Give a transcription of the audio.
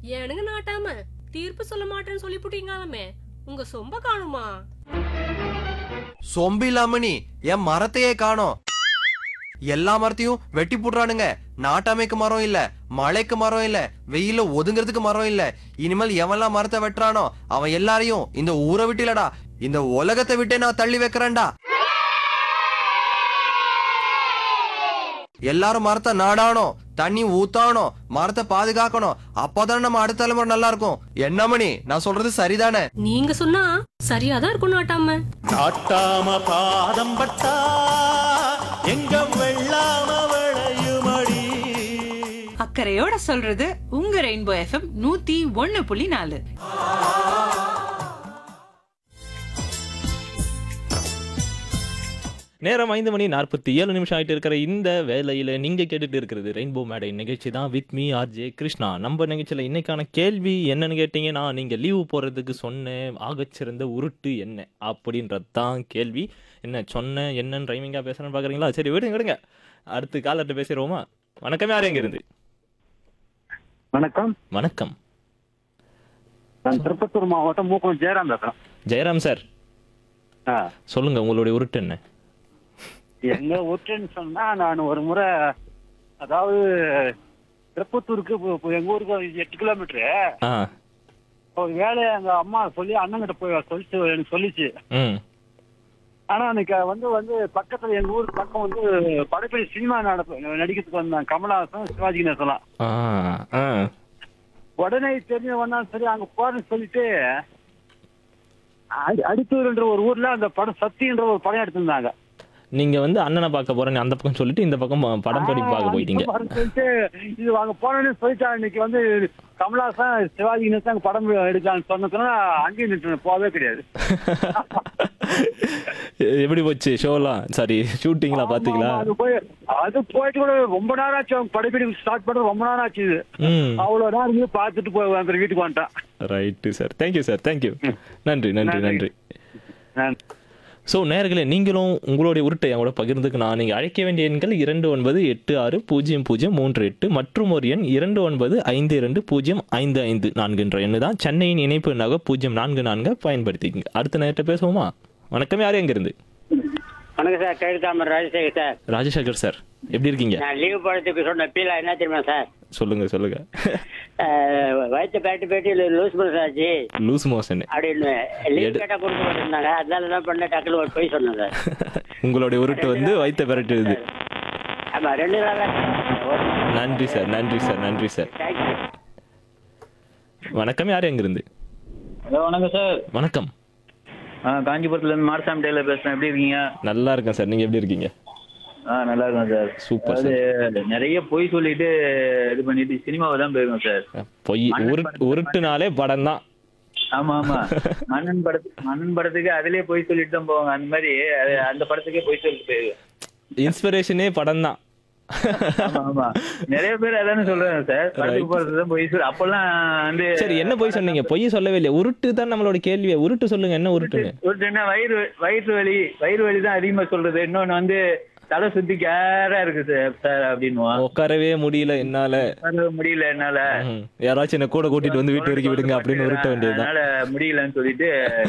ஏனுங்க நாட்டாம தீர்ப்பு சொல்ல மாட்டேன்னு சொல்லி புட்டீங்களாமே உங்க சொம்ப காணுமா சொம்பு இல்லாம நீ என் மரத்தையே காணோம் எல்லா மரத்தையும் வெட்டி போடுறானுங்க நாட்டாமைக்கு மரம் இல்ல மழைக்கு மரம் இல்ல வெயில ஒதுங்கிறதுக்கு மரம் இல்ல இனிமேல் எவன்லாம் மரத்தை வெட்டுறானோ அவன் எல்லாரையும் இந்த ஊரை விட்டு இல்லடா இந்த உலகத்தை விட்டே நான் தள்ளி வைக்கிறேன்டா எல்லாரும் மரத்தை நாடாணும் தண்ணி ஊத்தாணும் மரத்தை பாதுகாக்கணும் அப்போதானே நம்ம அடுத்த தலைமுறை நல்லா இருக்கும் என்ன மணி நான் சொல்றது சரிதானே நீங்க சொன்னா சரியாதான் இருக்கும் நாட்டாம நாட்டாம பாதம் பட்டா எங்க வெள்ளாம விளையுமடி அக்கறையோட சொல்றது உங்க ரெயின்போ எஃப்எம் நூத்தி ஒண்ணு புள்ளி நாலு நேரம் ஐந்து மணி நாற்பத்தி ஏழு நிமிஷம் ஆயிட்டு இருக்கிற இந்த வேலையில நீங்க கேட்டுட்டு இருக்கிறது ரெயின்போ மேடை நிகழ்ச்சி தான் வித் மீ ஆர்ஜே கிருஷ்ணா நம்ம நிகழ்ச்சியில இன்னைக்கான கேள்வி என்னன்னு கேட்டீங்கன்னா நீங்க லீவு போறதுக்கு சொன்ன ஆகச்சிறந்த உருட்டு என்ன அப்படின்றது தான் கேள்வி என்ன சொன்ன என்னன்னு ரைமிங்கா பேசுறேன்னு பாக்குறீங்களா சரி விடுங்க விடுங்க அடுத்து காலர்கிட்ட பேசிடுவோமா வணக்கம் யார் எங்க இருந்து வணக்கம் வணக்கம் நான் திருப்பத்தூர் மாவட்டம் மூக்கம் ஜெயராம் பேசுறேன் ஜெயராம் சார் ஆ. சொல்லுங்க உங்களுடைய உருட்டு என்ன எங்க ஊருன்னு சொன்னா நான் ஒரு முறை அதாவது திருப்பத்தூருக்கு இப்போ- இப்போ எங்க ஊருக்கு எட்டு கிலோமீட்டரு ஆ ஒரு வேலையை எங்க அம்மா சொல்லி அண்ணங்கிட்ட போய் சொல்லிச்சு எனக்கு சொல்லிச்சு ம் ஆனா அன்னைக்கு வந்து வந்து பக்கத்துல எங்க ஊருக்கு பக்கம் வந்து படப்படி சினிமா நடப்பு நடிக்கிறதுக்கு வந்தாங்க கமலஹாசன் சிவாஜி கணேசன்லாம் ஆ ஆ உடனே தெரிஞ்ச வந்தாலும் சரி அங்க போறேன்னு சொல்லிட்டு அடி- அடித்தூர்ன்ற ஒரு ஊர்ல அந்த படம் சத்தின்ற ஒரு படம் எடுத்திருந்தாங்க நீங்க வந்து அண்ணனை பார்க்க போறேன்னு அந்த பக்கம் சொல்லிட்டு இந்த பக்கம் படம் படி பார்க்க போயிட்டீங்க ஆ, அந்த சொல்லிட்டு இது வாங்க போனோன்னு சொல்லிட்டா இன்னைக்கு வந்து கமலாசன் சிவாஜி கணேசன் அங்க படம் எடுக்கலாம்னு சொன்னதுன்னா அங்கேயும் நின்று போகவே கிடையாது எப்படி போச்சு ஷோலாம் சாரி ஷூட்டிங்லாம் பாத்தீங்களா ஆமா, அது போய் அது போயிட்டு கூட ரொம்ப நேரம் ஆச்சு அவங்க படப்பிடி ஸ்டார்ட் பண்ண ரொம்ப நேரம் ஆச்சு இது ம் அவ்வளவு நேரம் இருந்து பார்த்துட்டு போய் அந்த வீட்டுக்கு வந்துட்டான் right sir thank you sir thank you நன்றி நன்றி நன்றி. நன்றி நான் ஸோ நேர்களே நீங்களும் உங்களுடைய உருட்டை என் கூட பகிர்ந்துக்கலாம் நீங்கள் அழைக்க வேண்டிய எண்கள் இரண்டு ஒன்பது எட்டு ஆறு பூஜ்ஜியம் பூஜ்ஜியம் மூன்று எட்டு மற்றும் ஒரு எண் இரண்டு ஒன்பது ஐந்து இரண்டு பூஜ்ஜியம் ஐந்து ஐந்து நான்குன்ற எண்ணு தான் சென்னையின் இணைப்பு எண்ணாக பூஜ்ஜியம் நான்கு நான்கு பயன்படுத்திக்கங்க அடுத்த நேரத்தை பேசுவோமா வணக்கம் யார் எங்கிருந்து வணக்கம் சார் கழுத்தாமர் ராஜசேகர் சார் ராஜசேகர் சார் எப்படி இருக்கீங்க நான் லீவ் போடுறதுக்கு சொன்ன பீலா என்ன தெரியுமா சார் சொல்லுங்க சொல்லுங்க அஹ், வயிற்று பேட்டு பேட்டி லூஸ் பண்ண ஆச்சு லூஸ் மோஷன் அப்படின்னு லீவ் எடு- கேட்டா கொடுத்து போட்டிருந்தாங்க அதனால தான் பண்ண டக்குனு ஒரு போய் சொன்னேன் சார் உங்களுடைய உருட்டு வந்து வைத்த பெரட்டுது ஆமா ரெண்டு நாளா நன்றி சார் நன்றி சார் நன்றி சார் தேங்க்யூ வணக்கம் யார் எங்கிருந்து ஹலோ வணக்கம் சார் வணக்கம் ஆ காஞ்சிபுரத்துல இருந்து மாரசாமி டெய்லர் பேசுறேன் எப்படி இருக்கீங்க நல்லா இருக்கேன் சார் நீங்க எப்படி இருக்கீங்க ஆ நல்லா இருக்கேன் சார் சூப்பர் அதாவது நிறைய பொய் சொல்லிட்டு இது பண்ணிட்டு சினிமாவை தான் போயிருக்கோம் சார் பொய் உருட்டு உருட்டுனாலே படம் தான் ஆமா ஆமா மன்னன் படத்துக்கு மன்னன் படத்துக்கு அதுலயே பொய் சொல்லிட்டு தான் போவாங்க அந்த மாதிரி அது- அந்த படத்துக்கே பொய் சொல்லிட்டு போயிருக்கோம் இன்ஸ்பிரேஷனே படம் தான் ஆமா ஆமா நிறைய பேர் அதானே சொல்றாங்க சார் படத்துக்கு போறது தான் பொய் சொல் அப்பெல்லாம் வந்து சரி என்ன பொய் சொன்னீங்க பொய் சொல்லவே இல்லையா உருட்டு தான் நம்மளோட கேள்வியை உருட்டு சொல்லுங்க என்ன உருட்டுன்னு ஒரு என்ன வயிறு வயிற்று வலி வயிறு வலி தான் அதிகமா சொல்றது இன்னொன்னு வந்து தலை சுத்தி கேரா இருக்கு சார் சார் அப்படின்னுவான் உட்காரவே முடியல என்னால உட்கார முடியல என்னால ம், யாராச்சும் என்ன கூட கூட்டிட்டு வந்து வீட்டு வரைக்கும் விடுங்க அப்படின்னு உருட்ட வேண்டியதுதான் அதனால முடியலன்னு சொல்லிட்டு